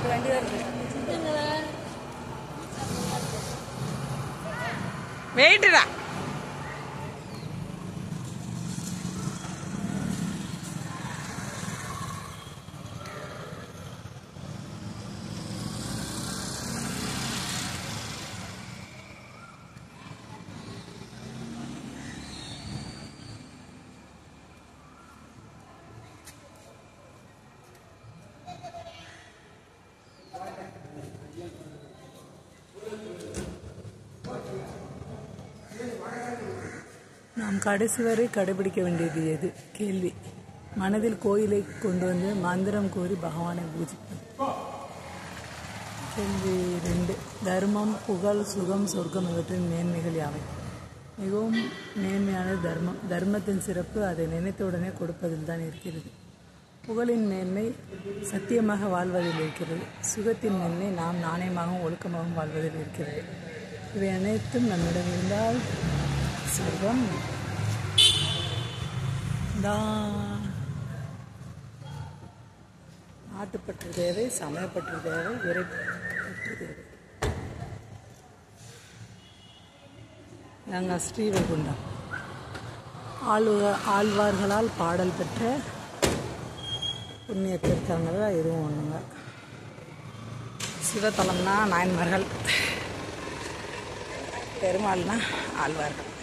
வண்டி வருது வெயிட்டுடா நாம் கடைசி வரை கடைபிடிக்க வேண்டியது எது கேள்வி மனதில் கோயிலை கொண்டு வந்து மந்திரம் கூறி பகவானை பூஜிப்பது கேள்வி ரெண்டு தர்மம் புகழ் சுகம் சொர்க்கம் இவற்றின் மேன்மைகள் யாவை மிகவும் மேன்மையானது தர்மம் தர்மத்தின் சிறப்பு அதை நினைத்தவுடனே கொடுப்பதில் தான் இருக்கிறது புகழின் மேன்மை சத்தியமாக வாழ்வதில் இருக்கிறது சுகத்தின் மேன்மை நாம் நாணயமாகவும் ஒழுக்கமாகவும் வாழ்வதில் இருக்கிறது இவை அனைத்தும் நம்மிடம் இருந்தால் சொர்க்கம் தான் நாட்டுப்பற்று தேவை சமயப்பற்று தேவை இறைப்பற்று தேவை நாங்கள் ஸ்ரீவைகுண்டம் ஆழ்வ ஆழ்வார்களால் பாடல் பெற்ற புண்ணிய தீர்த்தங்கள் இதுவும் ஒன்றுங்க சிவத்தலம்னா நாயன்மார்கள் பெருமாள்னா ஆழ்வார்கள்